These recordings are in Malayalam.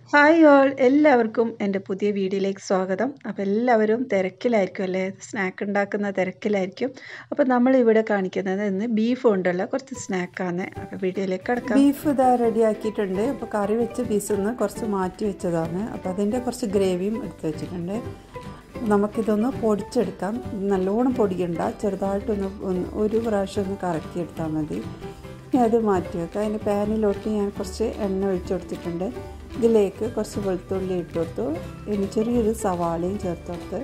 ഹായ് ഓൾ എല്ലാവർക്കും എൻ്റെ പുതിയ വീഡിയോയിലേക്ക് സ്വാഗതം അപ്പോൾ എല്ലാവരും തിരക്കിലായിരിക്കും അല്ലേ സ്നാക്ക് ഉണ്ടാക്കുന്ന തിരക്കിലായിരിക്കും അപ്പോൾ നമ്മളിവിടെ കാണിക്കുന്നത് ഇന്ന് ബീഫ് കൊണ്ടുള്ള കുറച്ച് സ്നാക്കാണ് അപ്പോൾ വീഡിയോയിലേക്ക് കിടക്കാം ബീഫ് ഇതാ റെഡി ആക്കിയിട്ടുണ്ട് അപ്പോൾ കറി വെച്ച പീസിൽ നിന്ന് കുറച്ച് മാറ്റി വെച്ചതാണ് അപ്പോൾ അതിൻ്റെ കുറച്ച് ഗ്രേവിയും എടുത്ത് വെച്ചിട്ടുണ്ട് നമുക്കിതൊന്ന് പൊടിച്ചെടുക്കാം നല്ലോണം പൊടിക്കണ്ട ചെറുതായിട്ടൊന്ന് ഒന്ന് ഒരു പ്രാവശ്യം ഒന്ന് കറക്കിയെടുത്താൽ മതി ഇനി അത് മാറ്റി വെക്കാം അതിൻ്റെ പാനിലോട്ട് ഞാൻ കുറച്ച് എണ്ണ ഒഴിച്ചു കൊടുത്തിട്ടുണ്ട് ഇതിലേക്ക് കുറച്ച് വെളുത്തുള്ളി ഇട്ട് കൊടുത്തു ഇനി ചെറിയൊരു സവാളയും ചേർത്ത് കൊടുത്ത്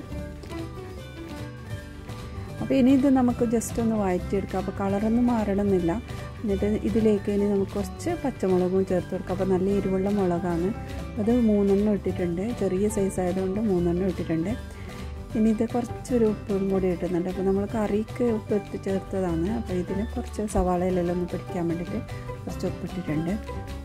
അപ്പോൾ ഇനി ഇത് നമുക്ക് ജസ്റ്റ് ഒന്ന് വഴറ്റിയെടുക്കാം അപ്പോൾ കളറൊന്നും മാറണമെന്നില്ല എന്നിട്ട് ഇതിലേക്ക് ഇനി നമുക്ക് കുറച്ച് പച്ചമുളകും ചേർത്ത് കൊടുക്കാം അപ്പോൾ നല്ല എരിവുള്ള മുളകാണ് അത് മൂന്നെണ്ണം ഇട്ടിട്ടുണ്ട് ചെറിയ സൈസ് ആയതുകൊണ്ട് മൂന്നെണ്ണം ഇട്ടിട്ടുണ്ട് ഇനി ഇത് കുറച്ചൊരു ഉപ്പും കൂടി ഇട്ടുന്നുണ്ട് അപ്പോൾ നമ്മൾ കറിക്ക് ഉപ്പ് ഇട്ട് ചേർത്തതാണ് അപ്പോൾ ഇതിന് കുറച്ച് സവാളയിലെല്ലാം ഒന്ന് പിടിക്കാൻ വേണ്ടിയിട്ട് കുറച്ച് ഉപ്പിട്ടിട്ടുണ്ട്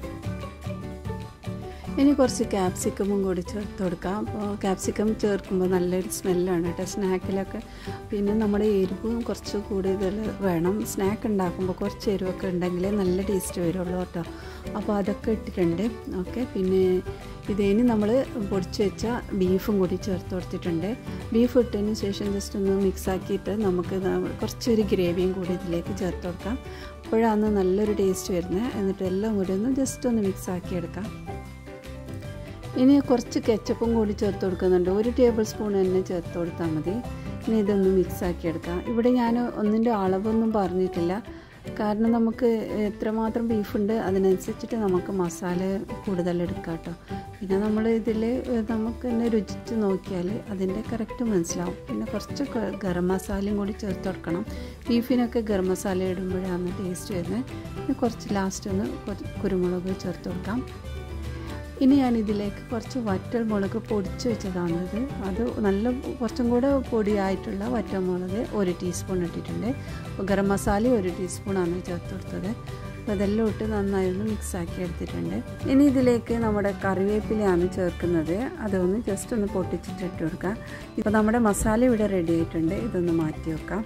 ഇനി കുറച്ച് ക്യാപ്സിക്കമും കൂടി ചേർത്ത് കൊടുക്കാം അപ്പോൾ ക്യാപ്സിക്കം ചേർക്കുമ്പോൾ നല്ലൊരു സ്മെല്ലാണ് കേട്ടോ സ്നാക്കിലൊക്കെ പിന്നെ നമ്മുടെ എരിവും കുറച്ച് കൂടുതൽ വേണം സ്നാക്ക് ഉണ്ടാക്കുമ്പോൾ കുറച്ച് എരിവൊക്കെ ഉണ്ടെങ്കിലേ നല്ല ടേസ്റ്റ് വരുള്ളൂ കേട്ടോ അപ്പോൾ അതൊക്കെ ഇട്ടിട്ടുണ്ട് ഓക്കെ പിന്നെ ഇതിന് നമ്മൾ പൊടിച്ച് വെച്ച ബീഫും കൂടി ചേർത്ത് കൊടുത്തിട്ടുണ്ട് ബീഫ് ഇട്ടതിന് ശേഷം ജസ്റ്റ് ഒന്ന് മിക്സ് ആക്കിയിട്ട് നമുക്ക് കുറച്ചൊരു ഗ്രേവിയും കൂടി ഇതിലേക്ക് ചേർത്ത് കൊടുക്കാം അപ്പോഴാണ് നല്ലൊരു ടേസ്റ്റ് വരുന്നത് എന്നിട്ട് എല്ലാം കൂടി ഒന്ന് ജസ്റ്റ് ഒന്ന് മിക്സ് ആക്കി എടുക്കാം ഇനി കുറച്ച് കെച്ചപ്പും കൂടി ചേർത്ത് കൊടുക്കുന്നുണ്ട് ഒരു ടേബിൾ സ്പൂൺ തന്നെ ചേർത്ത് കൊടുത്താൽ മതി ഇനി ഇതൊന്ന് മിക്സ് ആക്കി എടുക്കാം ഇവിടെ ഞാൻ ഒന്നിൻ്റെ അളവൊന്നും പറഞ്ഞിട്ടില്ല കാരണം നമുക്ക് എത്രമാത്രം ബീഫുണ്ട് അതിനനുസരിച്ചിട്ട് നമുക്ക് മസാല കൂടുതൽ എടുക്കാം കേട്ടോ പിന്നെ നമ്മൾ ഇതിൽ നമുക്ക് തന്നെ രുചിച്ച് നോക്കിയാൽ അതിൻ്റെ കറക്റ്റ് മനസ്സിലാവും പിന്നെ കുറച്ച് ഗരം മസാലയും കൂടി ചേർത്ത് കൊടുക്കണം ബീഫിനൊക്കെ ഗരം മസാല ഇടുമ്പോഴാണ് ടേസ്റ്റ് വരുന്നത് പിന്നെ കുറച്ച് ലാസ്റ്റ് ഒന്ന് കുരുമുളക് ചേർത്ത് കൊടുക്കാം ഇനി ഞാൻ ഇതിലേക്ക് കുറച്ച് വറ്റൽ മുളക് പൊടിച്ച് വെച്ചതാണിത് അത് നല്ല കുറച്ചും കൂടെ പൊടിയായിട്ടുള്ള വറ്റൽ മുളക് ഒരു ടീസ്പൂൺ ഇട്ടിട്ടുണ്ട് ഗരം മസാല ഒരു ടീസ്പൂണാണ് ചേർത്ത് കൊടുത്തത് അപ്പോൾ ഇതെല്ലാം ഇട്ട് നന്നായി ഒന്ന് മിക്സ് ആക്കി എടുത്തിട്ടുണ്ട് ഇനി ഇതിലേക്ക് നമ്മുടെ കറിവേപ്പിലയാണ് ചേർക്കുന്നത് അതൊന്ന് ജസ്റ്റ് ഒന്ന് പൊട്ടിച്ചിട്ട് ഇട്ട് കൊടുക്കാം ഇപ്പോൾ നമ്മുടെ മസാല ഇവിടെ റെഡി ആയിട്ടുണ്ട് ഇതൊന്ന് മാറ്റി വെക്കാം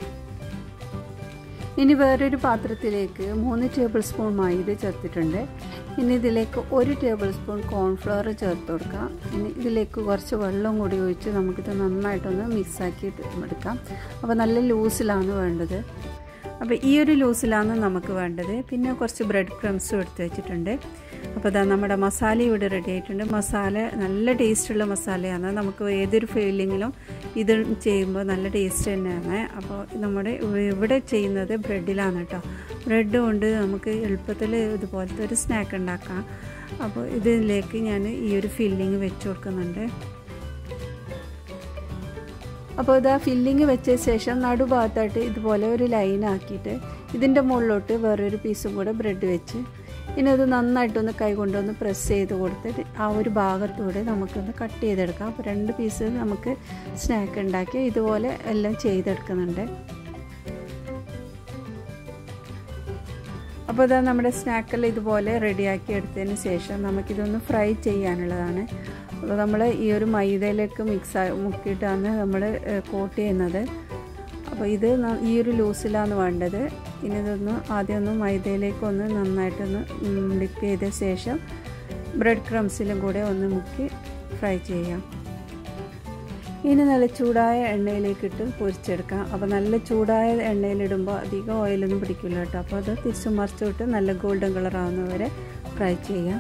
ഇനി വേറൊരു പാത്രത്തിലേക്ക് മൂന്ന് ടേബിൾ സ്പൂൺ മൈദ ചേർത്തിട്ടുണ്ട് ഇനി ഇതിലേക്ക് ഒരു ടേബിൾ സ്പൂൺ കോൺഫ്ലവർ ചേർത്ത് കൊടുക്കാം ഇനി ഇതിലേക്ക് കുറച്ച് വെള്ളം കൂടി ഒഴിച്ച് നമുക്കിത് നന്നായിട്ടൊന്ന് മിക്സാക്കി എടുക്കാം അപ്പോൾ നല്ല ലൂസിലാണ് വേണ്ടത് അപ്പോൾ ഈ ഒരു ലൂസിലാണ് നമുക്ക് വേണ്ടത് പിന്നെ കുറച്ച് ബ്രെഡ് ക്രംസും എടുത്ത് വെച്ചിട്ടുണ്ട് അപ്പോൾ ഇതാ നമ്മുടെ മസാല ഇവിടെ റെഡി ആയിട്ടുണ്ട് മസാല നല്ല ടേസ്റ്റുള്ള മസാലയാണ് നമുക്ക് ഏതൊരു ഫീലിങ്ങിലും ഇത് ചെയ്യുമ്പോൾ നല്ല ടേസ്റ്റ് തന്നെയാണ് അപ്പോൾ നമ്മുടെ ഇവിടെ ചെയ്യുന്നത് ബ്രെഡിലാണ് കേട്ടോ ബ്രെഡ് കൊണ്ട് നമുക്ക് എളുപ്പത്തിൽ ഇതുപോലത്തെ ഒരു സ്നാക്ക് ഉണ്ടാക്കാം അപ്പോൾ ഇതിലേക്ക് ഞാൻ ഈ ഒരു ഫില്ലിങ് വെച്ച് കൊടുക്കുന്നുണ്ട് അപ്പോൾ ഇതാ ഫില്ലിങ് വെച്ച ശേഷം നടുഭാഗത്തായിട്ട് ഇതുപോലെ ഒരു ലൈൻ ആക്കിയിട്ട് ഇതിൻ്റെ മുകളിലോട്ട് വേറൊരു പീസും കൂടെ ബ്രെഡ് വെച്ച് ഇനി അത് നന്നായിട്ടൊന്ന് കൈ കൊണ്ടൊന്ന് പ്രസ് ചെയ്ത് കൊടുത്തിട്ട് ആ ഒരു ഭാഗത്തൂടെ നമുക്കൊന്ന് കട്ട് ചെയ്തെടുക്കാം അപ്പോൾ രണ്ട് പീസ് നമുക്ക് സ്നാക്ക് ഉണ്ടാക്കി ഇതുപോലെ എല്ലാം ചെയ്തെടുക്കുന്നുണ്ട് അപ്പോൾ ഇതാ നമ്മുടെ സ്നാക്കെല്ലാം ഇതുപോലെ റെഡിയാക്കി എടുത്തതിന് ശേഷം നമുക്കിതൊന്ന് ഫ്രൈ ചെയ്യാനുള്ളതാണ് അപ്പോൾ നമ്മൾ ഈ ഒരു മൈദയിലേക്ക് മിക്സ് മുക്കിയിട്ടാണ് നമ്മൾ കോട്ട് ചെയ്യുന്നത് അപ്പോൾ ഇത് ഈ ഒരു ലൂസിലാണ് വേണ്ടത് ഇനി ഇതൊന്ന് ആദ്യം ഒന്ന് മൈദയിലേക്ക് ഒന്ന് നന്നായിട്ടൊന്ന് ഡിപ്പ് ചെയ്ത ശേഷം ബ്രെഡ് ക്രംസിലും കൂടെ ഒന്ന് മുക്കി ഫ്രൈ ചെയ്യാം ഇനി നല്ല ചൂടായ എണ്ണയിലേക്ക് ഇട്ട് പൊരിച്ചെടുക്കാം അപ്പോൾ നല്ല ചൂടായ എണ്ണയിലിടുമ്പോൾ അധികം ഓയിലൊന്നും പിടിക്കില്ല കേട്ടോ അപ്പോൾ അത് തിരിച്ചു മറിച്ചിട്ട് നല്ല ഗോൾഡൻ കളർ ആവുന്നവരെ ഫ്രൈ ചെയ്യാം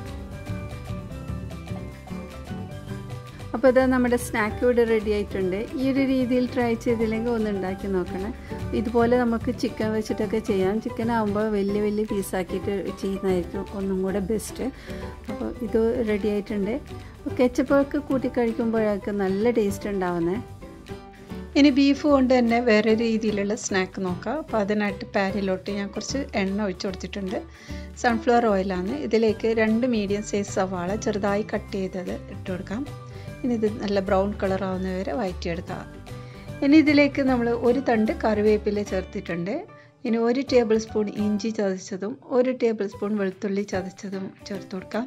അപ്പോൾ ഇത് നമ്മുടെ സ്നാക്ക് ഇവിടെ റെഡി ആയിട്ടുണ്ട് ഈ ഒരു രീതിയിൽ ട്രൈ ചെയ്തില്ലെങ്കിൽ ഒന്ന് ഉണ്ടാക്കി നോക്കണം ഇതുപോലെ നമുക്ക് ചിക്കൻ വെച്ചിട്ടൊക്കെ ചെയ്യാം ചിക്കൻ ആകുമ്പോൾ വലിയ വലിയ പീസാക്കിയിട്ട് ചെയ്യുന്നതായിരിക്കും ഒന്നും കൂടെ ബെസ്റ്റ് അപ്പോൾ ഇത് റെഡി ആയിട്ടുണ്ട് കെച്ചപ്പൊക്കെ കൂട്ടി കഴിക്കുമ്പോഴൊക്കെ നല്ല ടേസ്റ്റ് ഉണ്ടാവുന്നത് ഇനി ബീഫ് കൊണ്ട് തന്നെ വേറെ രീതിയിലുള്ള സ്നാക്ക് നോക്കാം അപ്പോൾ അതിനായിട്ട് പാനിലോട്ട് ഞാൻ കുറച്ച് എണ്ണ ഒഴിച്ചു കൊടുത്തിട്ടുണ്ട് സൺഫ്ലവർ ഓയിലാണ് ഇതിലേക്ക് രണ്ട് മീഡിയം സൈസ് സവാള ചെറുതായി കട്ട് ചെയ്തത് ഇട്ട് കൊടുക്കാം ഇനി ഇത് നല്ല ബ്രൗൺ കളർ ആവുന്നവരെ വഴറ്റിയെടുക്കുക ഇനി ഇതിലേക്ക് നമ്മൾ ഒരു തണ്ട് കറിവേപ്പില ചേർത്തിട്ടുണ്ട് ഇനി ഒരു ടേബിൾ സ്പൂൺ ഇഞ്ചി ചതച്ചതും ഒരു ടേബിൾ സ്പൂൺ വെളുത്തുള്ളി ചതച്ചതും ചേർത്ത് കൊടുക്കാം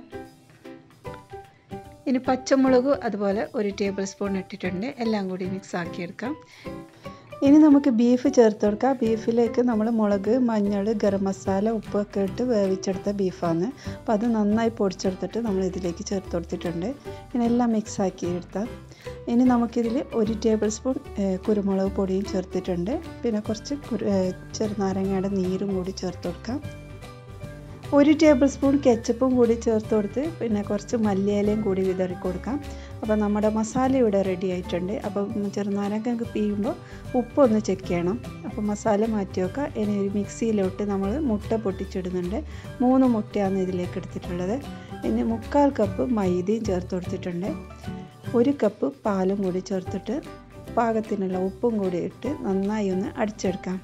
ഇനി പച്ചമുളക് അതുപോലെ ഒരു ടേബിൾ സ്പൂൺ ഇട്ടിട്ടുണ്ട് എല്ലാം കൂടി മിക്സ് ആക്കിയെടുക്കാം ഇനി നമുക്ക് ബീഫ് ചേർത്ത് കൊടുക്കാം ബീഫിലേക്ക് നമ്മൾ മുളക് മഞ്ഞൾ ഗരം മസാല ഉപ്പൊക്കെ ഇട്ട് വേവിച്ചെടുത്ത ബീഫാണ് അപ്പോൾ അത് നന്നായി പൊടിച്ചെടുത്തിട്ട് നമ്മൾ ഇതിലേക്ക് ചേർത്ത് കൊടുത്തിട്ടുണ്ട് ഇതിനെല്ലാം മിക്സ് ആക്കി എടുത്താൽ ഇനി നമുക്കിതിൽ ഒരു ടേബിൾ സ്പൂൺ കുരുമുളക് പൊടിയും ചേർത്തിട്ടുണ്ട് പിന്നെ കുറച്ച് കുരു ചെറുനാരങ്ങയുടെ നീരും കൂടി ചേർത്ത് കൊടുക്കാം ഒരു ടേബിൾ സ്പൂൺ കെച്ചപ്പും കൂടി ചേർത്ത് കൊടുത്ത് പിന്നെ കുറച്ച് മല്ലിയിലയും കൂടി വിതറി കൊടുക്കാം അപ്പോൾ നമ്മുടെ മസാല ഇവിടെ റെഡി ആയിട്ടുണ്ട് അപ്പോൾ ചെറുനാരങ്ങ പിയുമ്പോൾ ഉപ്പൊന്ന് ചെക്ക് ചെയ്യണം അപ്പോൾ മസാല മാറ്റി വെക്കുക ഇനി ഒരു മിക്സിയിലോട്ട് നമ്മൾ മുട്ട പൊട്ടിച്ചിടുന്നുണ്ട് മൂന്ന് മുട്ടയാണ് ഇതിലേക്ക് എടുത്തിട്ടുള്ളത് ഇനി മുക്കാൽ കപ്പ് മൈദയും ചേർത്ത് കൊടുത്തിട്ടുണ്ട് ഒരു കപ്പ് പാലും കൂടി ചേർത്തിട്ട് പാകത്തിനുള്ള ഉപ്പും കൂടി ഇട്ട് നന്നായി ഒന്ന് അടിച്ചെടുക്കാം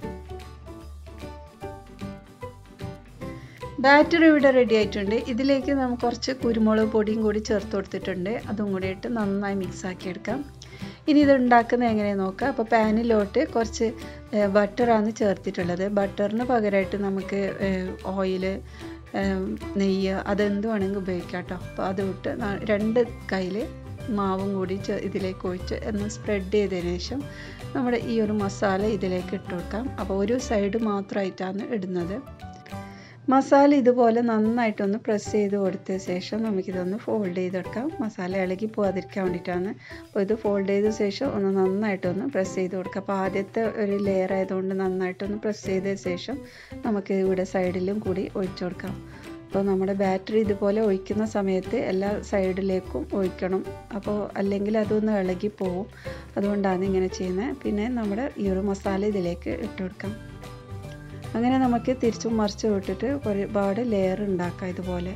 ബാറ്റർ ഇവിടെ റെഡി ആയിട്ടുണ്ട് ഇതിലേക്ക് നമുക്ക് കുറച്ച് കുരുമുളക് പൊടിയും കൂടി ചേർത്ത് കൊടുത്തിട്ടുണ്ട് അതും കൂടി ഇട്ട് നന്നായി മിക്സ് ആക്കി എടുക്കാം ഇനി ഇത് ഉണ്ടാക്കുന്നത് എങ്ങനെയാണെന്ന് നോക്കാം അപ്പോൾ പാനിലോട്ട് കുറച്ച് ബട്ടറാണ് ചേർത്തിട്ടുള്ളത് ബട്ടറിന് പകരമായിട്ട് നമുക്ക് ഓയിൽ നെയ്യ് അതെന്ത് വേണമെങ്കിൽ ഉപയോഗിക്കാം കേട്ടോ അപ്പോൾ അത് വിട്ട് രണ്ട് കയ്യിൽ മാവും കൂടി ഇതിലേക്ക് ഒഴിച്ച് ഒന്ന് സ്പ്രെഡ് ചെയ്തതിന് ശേഷം നമ്മുടെ ഈ ഒരു മസാല ഇതിലേക്ക് ഇട്ട് കൊടുക്കാം അപ്പോൾ ഒരു സൈഡ് മാത്രമായിട്ടാണ് ഇടുന്നത് മസാല ഇതുപോലെ നന്നായിട്ടൊന്ന് പ്രസ് ചെയ്ത് കൊടുത്ത ശേഷം നമുക്കിതൊന്ന് ഫോൾഡ് ചെയ്തെടുക്കാം മസാല ഇളകി പോകാതിരിക്കാൻ വേണ്ടിയിട്ടാണ് അപ്പോൾ ഇത് ഫോൾഡ് ചെയ്ത ശേഷം ഒന്ന് നന്നായിട്ടൊന്ന് പ്രസ് ചെയ്ത് കൊടുക്കാം അപ്പോൾ ആദ്യത്തെ ഒരു ലെയർ ആയതുകൊണ്ട് നന്നായിട്ടൊന്ന് പ്രസ് ചെയ്ത ശേഷം നമുക്ക് ഇവിടെ സൈഡിലും കൂടി ഒഴിച്ചു കൊടുക്കാം അപ്പോൾ നമ്മുടെ ബാറ്ററി ഇതുപോലെ ഒഴിക്കുന്ന സമയത്ത് എല്ലാ സൈഡിലേക്കും ഒഴിക്കണം അപ്പോൾ അല്ലെങ്കിൽ അതൊന്ന് ഇളകി പോവും അതുകൊണ്ടാണ് ഇങ്ങനെ ചെയ്യുന്നത് പിന്നെ നമ്മുടെ ഈ ഒരു മസാല ഇതിലേക്ക് ഇട്ട് കൊടുക്കാം അങ്ങനെ നമുക്ക് തിരിച്ചും മറിച്ച് വിട്ടിട്ട് ഒരുപാട് ലെയർ ഉണ്ടാക്കാം ഇതുപോലെ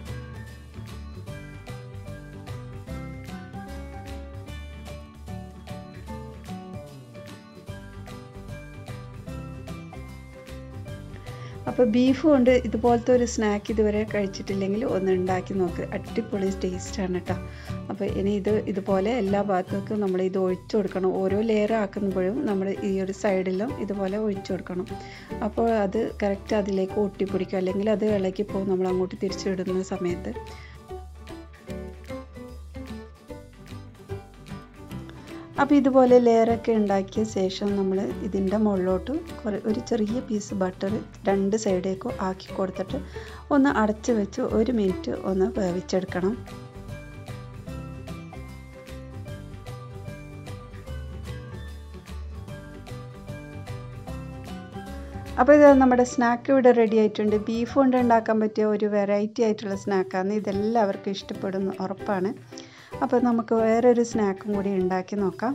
അപ്പോൾ ബീഫ് കൊണ്ട് ഇതുപോലത്തെ ഒരു സ്നാക്ക് ഇതുവരെ കഴിച്ചിട്ടില്ലെങ്കിൽ ഒന്ന് ഉണ്ടാക്കി നോക്ക് അടിപൊളി ടേസ്റ്റാണ് കേട്ടോ അപ്പോൾ ഇനി ഇത് ഇതുപോലെ എല്ലാ ഭാഗത്തേക്കും നമ്മൾ ഇത് ഒഴിച്ചു കൊടുക്കണം ഓരോ ലെയർ ആക്കുമ്പോഴും നമ്മൾ ഈ ഒരു സൈഡിലും ഇതുപോലെ ഒഴിച്ചു കൊടുക്കണം അപ്പോൾ അത് കറക്റ്റ് അതിലേക്ക് ഒട്ടിപ്പിടിക്കും അല്ലെങ്കിൽ അത് ഇളക്കി പോകും നമ്മൾ അങ്ങോട്ട് തിരിച്ചിടുന്ന സമയത്ത് അപ്പോൾ ഇതുപോലെ ലെയറൊക്കെ ഉണ്ടാക്കിയ ശേഷം നമ്മൾ ഇതിൻ്റെ മുകളിലോട്ട് കുറേ ഒരു ചെറിയ പീസ് ബട്ടർ രണ്ട് സൈഡേക്കും ആക്കി കൊടുത്തിട്ട് ഒന്ന് അടച്ച് വെച്ച് ഒരു മിനിറ്റ് ഒന്ന് വേവിച്ചെടുക്കണം അപ്പോൾ ഇത് നമ്മുടെ സ്നാക്ക് ഇവിടെ റെഡി ആയിട്ടുണ്ട് ബീഫ് കൊണ്ട് ഉണ്ടാക്കാൻ പറ്റിയ ഒരു വെറൈറ്റി ആയിട്ടുള്ള സ്നാക്കാണ് ഇതെല്ലാവർക്കും ഇഷ്ടപ്പെടുന്നു ഉറപ്പാണ് അപ്പോൾ നമുക്ക് വേറൊരു സ്നാക്കും കൂടി ഉണ്ടാക്കി നോക്കാം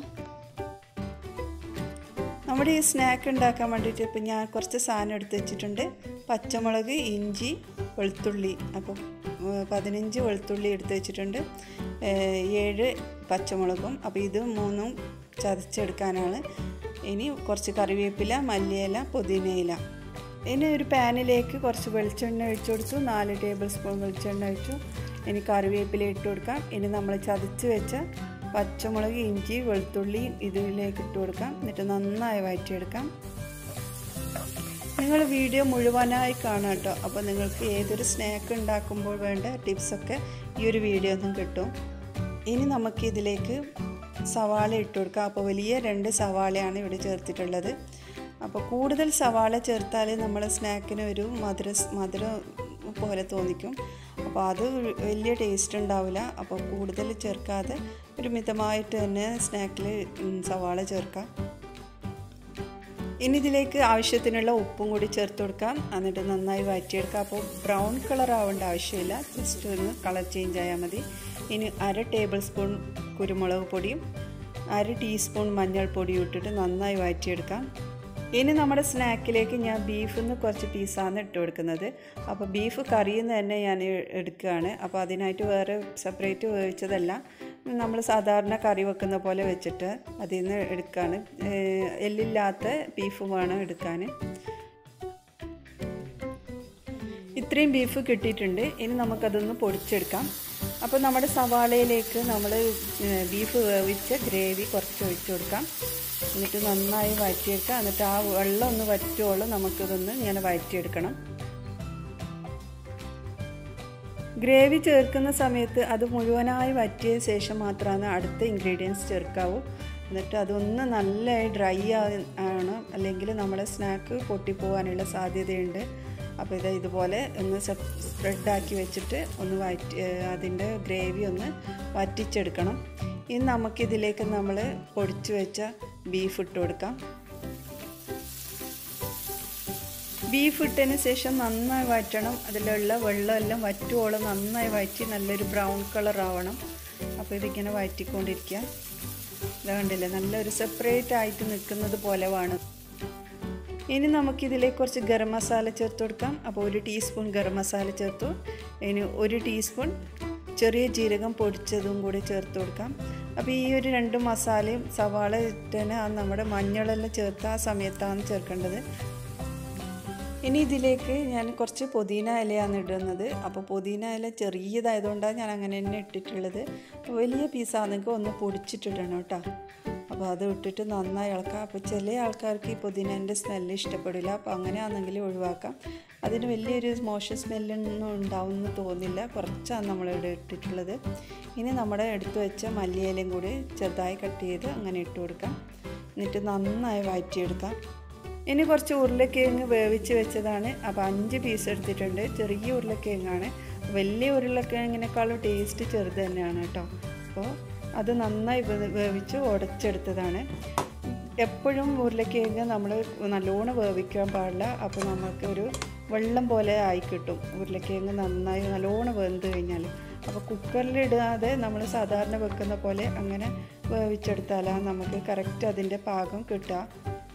നമ്മുടെ ഈ സ്നാക്ക് ഉണ്ടാക്കാൻ വേണ്ടിയിട്ട് ഇപ്പം ഞാൻ കുറച്ച് സാധനം എടുത്ത് വെച്ചിട്ടുണ്ട് പച്ചമുളക് ഇഞ്ചി വെളുത്തുള്ളി അപ്പം പതിനഞ്ച് വെളുത്തുള്ളി എടുത്ത് വെച്ചിട്ടുണ്ട് ഏഴ് പച്ചമുളകും അപ്പോൾ ഇത് മൂന്നും ചതച്ചെടുക്കാനാണ് ഇനി കുറച്ച് കറിവേപ്പില മല്ലിയില പുതിനയില ഇനി ഒരു പാനിലേക്ക് കുറച്ച് വെളിച്ചെണ്ണ ഒഴിച്ചു കൊടുത്തു നാല് ടേബിൾ സ്പൂൺ വെളിച്ചെണ്ണ ഒഴിച്ചു ഇനി കറിവേപ്പില ഇട്ട് കൊടുക്കാം ഇനി നമ്മൾ ചതച്ച് വെച്ച പച്ചമുളക് ഇഞ്ചി വെളുത്തുള്ളി ഇതിലേക്ക് ഇട്ട് കൊടുക്കാം എന്നിട്ട് നന്നായി വഴറ്റിയെടുക്കാം നിങ്ങൾ വീഡിയോ മുഴുവനായി കാണാം കേട്ടോ അപ്പോൾ നിങ്ങൾക്ക് ഏതൊരു സ്നാക്ക് ഉണ്ടാക്കുമ്പോൾ വേണ്ട ടിപ്സൊക്കെ ഈ ഒരു വീഡിയോ ഒന്നും കിട്ടും ഇനി നമുക്ക് ഇതിലേക്ക് സവാള ഇട്ട് കൊടുക്കാം അപ്പോൾ വലിയ രണ്ട് സവാളയാണ് ഇവിടെ ചേർത്തിട്ടുള്ളത് അപ്പോൾ കൂടുതൽ സവാള ചേർത്താൽ നമ്മുടെ സ്നാക്കിന് ഒരു മധുര മധുരം പോലെ തോന്നിക്കും അപ്പോൾ അത് വലിയ ടേസ്റ്റ് ഉണ്ടാവില്ല അപ്പോൾ കൂടുതൽ ചേർക്കാതെ ഒരു മിതമായിട്ട് തന്നെ സ്നാക്കിൽ സവാള ചേർക്കാം ഇനി ഇതിലേക്ക് ആവശ്യത്തിനുള്ള ഉപ്പും കൂടി ചേർത്ത് കൊടുക്കാം എന്നിട്ട് നന്നായി വഴറ്റിയെടുക്കാം അപ്പോൾ ബ്രൗൺ കളർ ആവേണ്ട ആവശ്യമില്ല ജസ്റ്റ് ഒന്ന് കളർ ചേഞ്ച് ആയാൽ മതി ഇനി അര ടേബിൾ സ്പൂൺ കുരുമുളക് പൊടിയും അര ടീസ്പൂൺ മഞ്ഞൾപ്പൊടിയും ഇട്ടിട്ട് നന്നായി വഴറ്റിയെടുക്കാം ഇനി നമ്മുടെ സ്നാക്കിലേക്ക് ഞാൻ ബീഫിൽ നിന്ന് കുറച്ച് പീസാണ് ഇട്ട് കൊടുക്കുന്നത് അപ്പോൾ ബീഫ് കറിയിൽ നിന്ന് തന്നെ ഞാൻ എടുക്കുകയാണ് അപ്പോൾ അതിനായിട്ട് വേറെ സെപ്പറേറ്റ് വേവിച്ചതല്ല നമ്മൾ സാധാരണ കറി വെക്കുന്ന പോലെ വെച്ചിട്ട് അതിൽ നിന്ന് എടുക്കുകയാണ് എല്ലില്ലാത്ത ബീഫ് വേണം എടുക്കാൻ ഇത്രയും ബീഫ് കിട്ടിയിട്ടുണ്ട് ഇനി നമുക്കതൊന്ന് പൊടിച്ചെടുക്കാം അപ്പോൾ നമ്മുടെ സവാളയിലേക്ക് നമ്മൾ ബീഫ് വേവിച്ച ഗ്രേവി കുറച്ച് ഒഴിച്ചു കൊടുക്കാം എന്നിട്ട് നന്നായി വഴറ്റിയെടുക്കാം എന്നിട്ട് ആ വെള്ളം ഒന്ന് വറ്റുവോളം നമുക്കിതൊന്ന് ഇങ്ങനെ വഴറ്റിയെടുക്കണം ഗ്രേവി ചേർക്കുന്ന സമയത്ത് അത് മുഴുവനായി വറ്റിയ ശേഷം മാത്രമാണ് അടുത്ത ഇൻഗ്രീഡിയൻസ് ചേർക്കാവൂ എന്നിട്ട് അതൊന്ന് നല്ല ഡ്രൈ ആണ് അല്ലെങ്കിൽ നമ്മുടെ സ്നാക്ക് പൊട്ടിപ്പോകാനുള്ള സാധ്യതയുണ്ട് അപ്പോൾ ഇത് ഇതുപോലെ ഒന്ന് സ്പ്രെഡാക്കി വെച്ചിട്ട് ഒന്ന് വറ്റി അതിൻ്റെ ഗ്രേവി ഒന്ന് വറ്റിച്ചെടുക്കണം ഇനി നമുക്കിതിലേക്ക് നമ്മൾ പൊടിച്ചു വെച്ച ബീഫ് ഇട്ട് കൊടുക്കാം ബീഫ് ഇട്ടതിന് ശേഷം നന്നായി വറ്റണം അതിലുള്ള വെള്ളമെല്ലാം വറ്റുവോളം നന്നായി വറ്റി നല്ലൊരു ബ്രൗൺ കളർ ആവണം അപ്പോൾ ഇതിങ്ങനെ വറ്റിക്കൊണ്ടിരിക്കുക ഇത് കണ്ടില്ലേ നല്ലൊരു സെപ്പറേറ്റ് ആയിട്ട് നിൽക്കുന്നത് പോലെ വേണം ഇനി നമുക്കിതിലേക്ക് കുറച്ച് ഗരം മസാല ചേർത്ത് കൊടുക്കാം അപ്പോൾ ഒരു ടീസ്പൂൺ ഗരം മസാല ചേർത്തു ഇനി ഒരു ടീസ്പൂൺ ചെറിയ ജീരകം പൊടിച്ചതും കൂടി ചേർത്ത് കൊടുക്കാം അപ്പോൾ ഈ ഒരു രണ്ട് മസാലയും സവാള ഇട്ടതിന് ആ നമ്മുടെ മഞ്ഞളെല്ലാം ചേർത്ത് ആ സമയത്താണ് ചേർക്കേണ്ടത് ഇനി ഇതിലേക്ക് ഞാൻ കുറച്ച് പുതിന ഇലയാണ് ഇടുന്നത് അപ്പോൾ പുതിന ഇല ചെറിയതായതുകൊണ്ടാണ് ഞാൻ അങ്ങനെ തന്നെ ഇട്ടിട്ടുള്ളത് വലിയ പീസാണെങ്കിൽ ഒന്ന് പൊടിച്ചിട്ടിടണം കേട്ടോ അപ്പോൾ അത് ഇട്ടിട്ട് നന്നായി ഇളക്കാം അപ്പോൾ ചില ആൾക്കാർക്ക് ഈ പുതിനേൻ്റെ സ്മെല്ല് ഇഷ്ടപ്പെടില്ല അപ്പോൾ അങ്ങനെയാണെങ്കിൽ ഒഴിവാക്കാം അതിന് വലിയൊരു മോശം സ്മെല്ലൊന്നും ഉണ്ടാവുമെന്ന് തോന്നില്ല കുറച്ചാണ് നമ്മളിവിടെ ഇട്ടിട്ടുള്ളത് ഇനി നമ്മുടെ എടുത്തു വെച്ച മല്ലിയിലയും കൂടി ചെറുതായി കട്ട് ചെയ്ത് അങ്ങനെ ഇട്ട് കൊടുക്കാം എന്നിട്ട് നന്നായി വഴറ്റിയെടുക്കാം ഇനി കുറച്ച് ഉരുളക്കിഴങ്ങ് വേവിച്ച് വെച്ചതാണ് അപ്പോൾ അഞ്ച് പീസ് എടുത്തിട്ടുണ്ട് ചെറിയ ഉരുളക്കിഴങ്ങാണ് വലിയ ഉരുളക്കിഴങ്ങിനേക്കാളും ടേസ്റ്റ് ചെറുത് തന്നെയാണ് കേട്ടോ അപ്പോൾ അത് നന്നായി വേവിച്ച് ഉടച്ചെടുത്തതാണ് എപ്പോഴും ഉരുളക്കിഴങ്ങ് നമ്മൾ നല്ലോണം വേവിക്കാൻ പാടില്ല അപ്പോൾ നമുക്ക് ഒരു വെള്ളം പോലെ ആയി കിട്ടും ഉരുളക്കിഴങ്ങ് നന്നായി നല്ലോണം വെന്ത് കഴിഞ്ഞാൽ അപ്പോൾ കുക്കറിലിടാതെ നമ്മൾ സാധാരണ വെക്കുന്ന പോലെ അങ്ങനെ വേവിച്ചെടുത്താലാണ് നമുക്ക് കറക്റ്റ് അതിൻ്റെ പാകം കിട്ടുക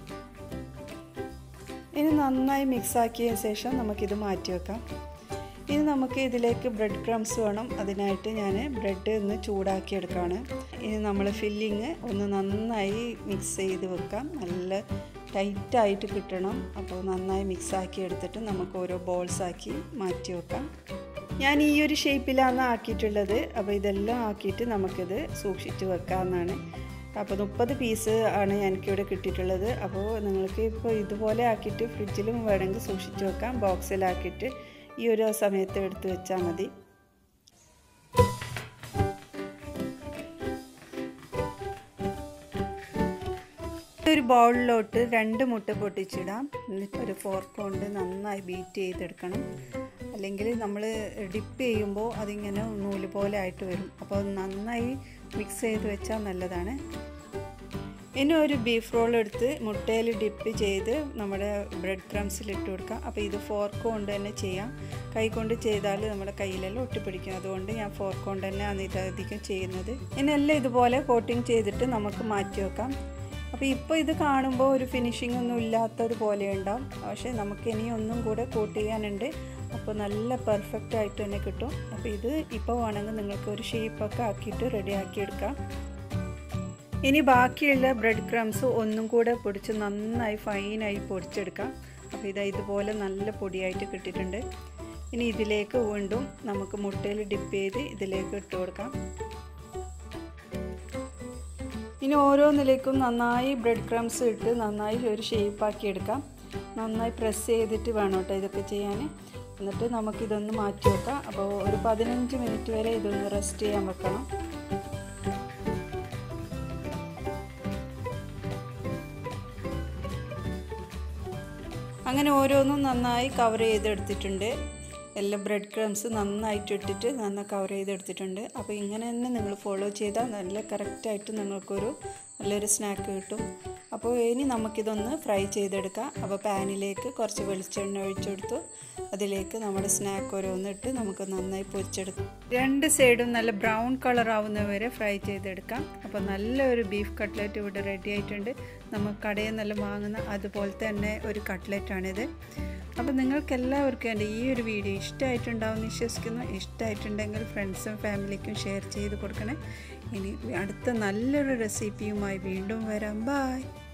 ഇനി നന്നായി മിക്സാക്കിയ ശേഷം നമുക്കിത് മാറ്റി വെക്കാം ഇനി നമുക്ക് ഇതിലേക്ക് ബ്രെഡ് ക്രംസ് വേണം അതിനായിട്ട് ഞാൻ ബ്രെഡ് ഒന്ന് ചൂടാക്കി എടുക്കുകയാണ് ഇനി നമ്മൾ ഫില്ലിങ് ഒന്ന് നന്നായി മിക്സ് ചെയ്ത് വെക്കാം നല്ല ടൈറ്റായിട്ട് കിട്ടണം അപ്പോൾ നന്നായി മിക്സാക്കി എടുത്തിട്ട് നമുക്ക് ഓരോ ബോൾസ് ആക്കി മാറ്റി വെക്കാം ഞാൻ ഈ ഒരു ഷേപ്പിലാണ് ആക്കിയിട്ടുള്ളത് അപ്പോൾ ഇതെല്ലാം ആക്കിയിട്ട് നമുക്കിത് സൂക്ഷിച്ച് വെക്കാമെന്നാണ് അപ്പോൾ മുപ്പത് പീസ് ആണ് എനിക്കിവിടെ കിട്ടിയിട്ടുള്ളത് അപ്പോൾ നിങ്ങൾക്ക് ഇപ്പോൾ ഇതുപോലെ ആക്കിയിട്ട് ഫ്രിഡ്ജിലും വേണമെങ്കിൽ സൂക്ഷിച്ച് വെക്കാം ബോക്സിലാക്കിയിട്ട് ഈ ഒരു സമയത്ത് എടുത്ത് വെച്ചാൽ മതി ഒരു ബൗളിലോട്ട് രണ്ട് മുട്ട പൊട്ടിച്ചിടാം എന്നിട്ട് ഒരു ഫോർക്ക് കൊണ്ട് നന്നായി ബീറ്റ് ചെയ്തെടുക്കണം അല്ലെങ്കിൽ നമ്മൾ ഡിപ്പ് ചെയ്യുമ്പോൾ അതിങ്ങനെ നൂല് പോലെ ആയിട്ട് വരും അപ്പോൾ നന്നായി മിക്സ് ചെയ്ത് വെച്ചാൽ നല്ലതാണ് ഇനി ഒരു ബീഫ് റോൾ എടുത്ത് മുട്ടയിൽ ഡിപ്പ് ചെയ്ത് നമ്മുടെ ബ്രെഡ് ക്രംസിൽ ഇട്ട് കൊടുക്കാം അപ്പോൾ ഇത് ഫോർക്ക് കൊണ്ട് തന്നെ ചെയ്യാം കൈ കൊണ്ട് ചെയ്താൽ നമ്മുടെ കയ്യിലെല്ലാം ഒട്ടിപ്പിടിക്കും അതുകൊണ്ട് ഞാൻ ഫോർക്ക് കൊണ്ട് തന്നെയാണ് ഇതധികം ചെയ്യുന്നത് ഇനി എല്ലാം ഇതുപോലെ കോട്ടിങ് ചെയ്തിട്ട് നമുക്ക് മാറ്റി വെക്കാം അപ്പോൾ ഇപ്പോൾ ഇത് കാണുമ്പോൾ ഒരു ഫിനിഷിംഗ് ഒന്നും ഇല്ലാത്തത് പോലെ ഉണ്ടാവും പക്ഷേ നമുക്ക് ഇനി ഒന്നും കൂടെ കോട്ട് ചെയ്യാനുണ്ട് അപ്പോൾ നല്ല പെർഫെക്റ്റ് ആയിട്ട് തന്നെ കിട്ടും അപ്പോൾ ഇത് ഇപ്പോൾ വേണമെങ്കിൽ നിങ്ങൾക്ക് ഒരു ഷേപ്പൊക്കെ ആക്കിയിട്ട് റെഡി ആക്കി എടുക്കാം ഇനി ബാക്കിയുള്ള ബ്രെഡ് ക്രംസ് ഒന്നും കൂടെ പൊടിച്ച് നന്നായി ഫൈനായി പൊടിച്ചെടുക്കാം അപ്പോൾ ഇതാ ഇതുപോലെ നല്ല പൊടിയായിട്ട് കിട്ടിയിട്ടുണ്ട് ഇനി ഇതിലേക്ക് വീണ്ടും നമുക്ക് മുട്ടയിൽ ഡിപ്പ് ചെയ്ത് ഇതിലേക്ക് ഇട്ട് കൊടുക്കാം ഇനി ഓരോന്നിലേക്കും നന്നായി ബ്രെഡ് ക്രംസ് ഇട്ട് നന്നായി ഒരു ഷേപ്പാക്കി എടുക്കാം നന്നായി പ്രസ് ചെയ്തിട്ട് വേണം കേട്ടോ ഇതൊക്കെ ചെയ്യാൻ എന്നിട്ട് നമുക്കിതൊന്ന് മാറ്റി വെക്കാം അപ്പോൾ ഒരു പതിനഞ്ച് മിനിറ്റ് വരെ ഇതൊന്ന് റെസ്റ്റ് ചെയ്യാൻ വെക്കണം അങ്ങനെ ഓരോന്നും നന്നായി കവർ ചെയ്തെടുത്തിട്ടുണ്ട് എല്ലാം ബ്രെഡ് ക്രംസ് നന്നായിട്ട് ഇട്ടിട്ട് നന്നായി കവർ ചെയ്തെടുത്തിട്ടുണ്ട് അപ്പോൾ ഇങ്ങനെ തന്നെ നിങ്ങൾ ഫോളോ ചെയ്താൽ നല്ല കറക്റ്റായിട്ട് നിങ്ങൾക്കൊരു നല്ലൊരു സ്നാക്ക് കിട്ടും അപ്പോൾ ഇനി നമുക്കിതൊന്ന് ഫ്രൈ ചെയ്തെടുക്കാം അപ്പോൾ പാനിലേക്ക് കുറച്ച് വെളിച്ചെണ്ണ ഒഴിച്ചെടുത്തു അതിലേക്ക് നമ്മുടെ സ്നാക്ക് ഓരോന്നിട്ട് നമുക്ക് നന്നായി പൊരിച്ചെടുക്കാം രണ്ട് സൈഡും നല്ല ബ്രൗൺ കളർ ആവുന്നവരെ ഫ്രൈ ചെയ്തെടുക്കാം അപ്പോൾ നല്ലൊരു ബീഫ് കട്ട്ലറ്റ് ഇവിടെ റെഡി ആയിട്ടുണ്ട് നമുക്ക് കടയിൽ നല്ല വാങ്ങുന്ന അതുപോലത്തെ തന്നെ ഒരു കട്ട്ലറ്റാണിത് അപ്പോൾ നിങ്ങൾക്ക് എല്ലാവർക്കും എൻ്റെ ഈ ഒരു വീഡിയോ ഇഷ്ടമായിട്ടുണ്ടാവും വിശ്വസിക്കുന്നു ഇഷ്ടമായിട്ടുണ്ടെങ്കിൽ ഫ്രണ്ട്സും ഫാമിലിക്കും ഷെയർ ചെയ്ത് കൊടുക്കണേ ഇനി അടുത്ത നല്ലൊരു റെസിപ്പിയുമായി വീണ്ടും വരാം ബായ്